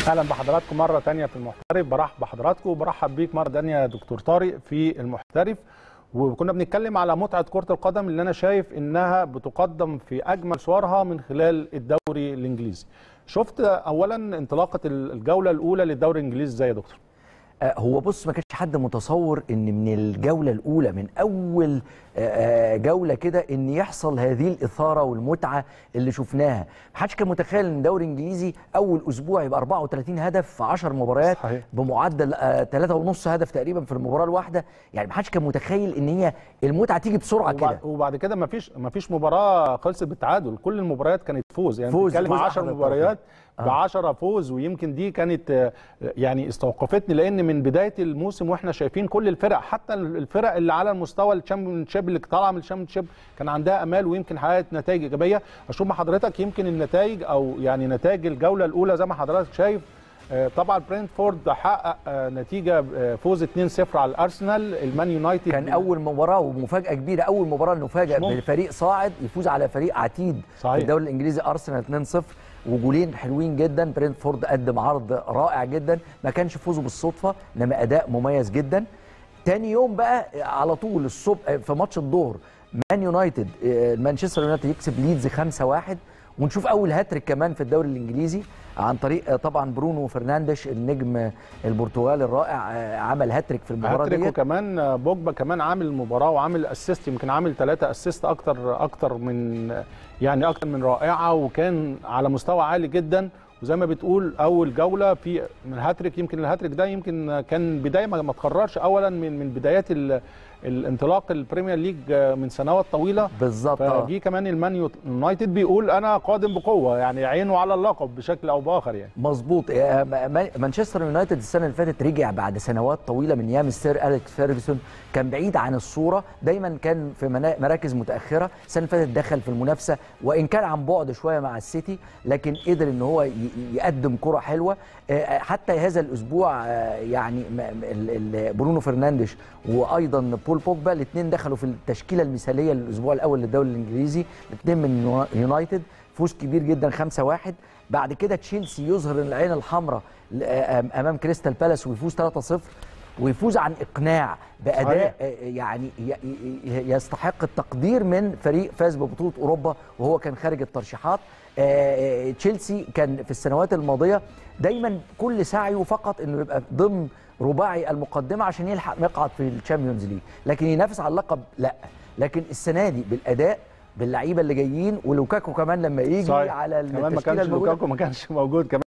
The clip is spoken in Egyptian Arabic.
اهلا بحضراتكم مره تانية في المحترف برحب بحضراتكم وبرحب بيك مره تانية يا دكتور طارق في المحترف وكنا بنتكلم على متعه كره القدم اللي انا شايف انها بتقدم في اجمل صورها من خلال الدوري الانجليزي شفت اولا انطلاقه الجوله الاولى للدوري الانجليزي ازاي يا دكتور آه، هو بص ما كانش حد متصور ان من الجوله الاولى من اول آه، آه، جوله كده ان يحصل هذه الاثاره والمتعه اللي شفناها ما حدش كان متخيل ان الدوري الانجليزي اول اسبوع يبقى 34 هدف في 10 مباريات صحيح. بمعدل 3.5 هدف تقريبا في المباراه الواحده يعني ما حدش كان متخيل ان هي المتعه تيجي بسرعه وبعد, كده وبعد كده ما فيش ما فيش مباراه خلصت بالتعادل كل المباريات كانت فوز يعني فوز- بتتكلم فوز 10 أحد مباريات آه. ب 10 فوز ويمكن دي كانت آه، يعني استوقفتني لان من بدايه الموسم واحنا شايفين كل الفرق حتى الفرق اللي على المستوى الشامبيونشيب اللي طالعه من الشامبيونشيب كان عندها امال ويمكن حققت نتائج ايجابيه اشوف مع حضرتك يمكن النتائج او يعني نتائج الجوله الاولى زي ما حضرتك شايف آه، طبعا برينتفورد حقق آه، نتيجه آه، فوز 2-0 على الارسنال المان يونايتد كان اول مباراه ومفاجاه كبيره اول مباراه نفاجئ مش ممكن. بفريق صاعد يفوز على فريق عتيد صحيح. في الدوري الانجليزي ارسنال 2-0 وجولين حلوين جدا برينتفورد قدم عرض رائع جدا ما كانش فوزه بالصدفه انما اداء مميز جدا تاني يوم بقى على طول الصبح في ماتش الظهر مان يونايتد آه، مانشستر يونايتد يكسب ليدز 5-1 ونشوف اول هاتريك كمان في الدوري الانجليزي عن طريق آه، طبعا برونو فرنانديش النجم البرتغالي الرائع آه، عمل هاتريك في المباراه هاتريك دي وكمان بوجبا كمان عامل المباراه وعامل اسيست يمكن عامل ثلاثة اسيست اكتر اكتر من يعني اكتر من رائعه وكان على مستوى عالي جدا وزي ما بتقول اول جوله في من هاتريك يمكن الهاتريك ده يمكن كان بدايه ما ما تكررش اولا من من بدايات ال- الانطلاق البريمير ليج من سنوات طويله بالظبط آه. فجي كمان المان يونايتد بيقول انا قادم بقوه يعني عينه على اللقب بشكل او باخر يعني مظبوط آه، ما- ما- مانشستر يونايتد السنه اللي فاتت رجع بعد سنوات طويله من ايام السير اليكس فيرجسون كان بعيد عن الصوره دايما كان في منا- مراكز متاخره السنه اللي فاتت دخل في المنافسه وان كان عن بعد شويه مع السيتي لكن قدر ان هو ي- يقدم كره حلوه آه، حتى هذا الاسبوع آه، يعني م- ال- ال- برونو فرنانديش وايضا بول بوجبا الاثنين دخلوا في التشكيله المثاليه للاسبوع الاول للدوري الانجليزي الاثنين من يونايتد فوز كبير جدا 5-1 بعد كده تشيلسي يظهر العين الحمراء ل- أم- امام كريستال بالاس ويفوز 3-0 ويفوز عن اقناع باداء صحيح. آه، يعني ي- ي- يستحق التقدير من فريق فاز ببطوله اوروبا وهو كان خارج الترشيحات آه، آه، تشيلسي كان في السنوات الماضيه دايما كل سعيه فقط انه يبقى ضمن رباعي المقدمه عشان يلحق مقعد في الشامبيونز ليج لكن ينافس على اللقب لا لكن السنه دي بالاداء باللعيبه اللي جايين ولوكاكو كمان لما يجي صحيح. على كمان ما التشكيله كانش الموجوده لوكاكو ما كانش موجود كمان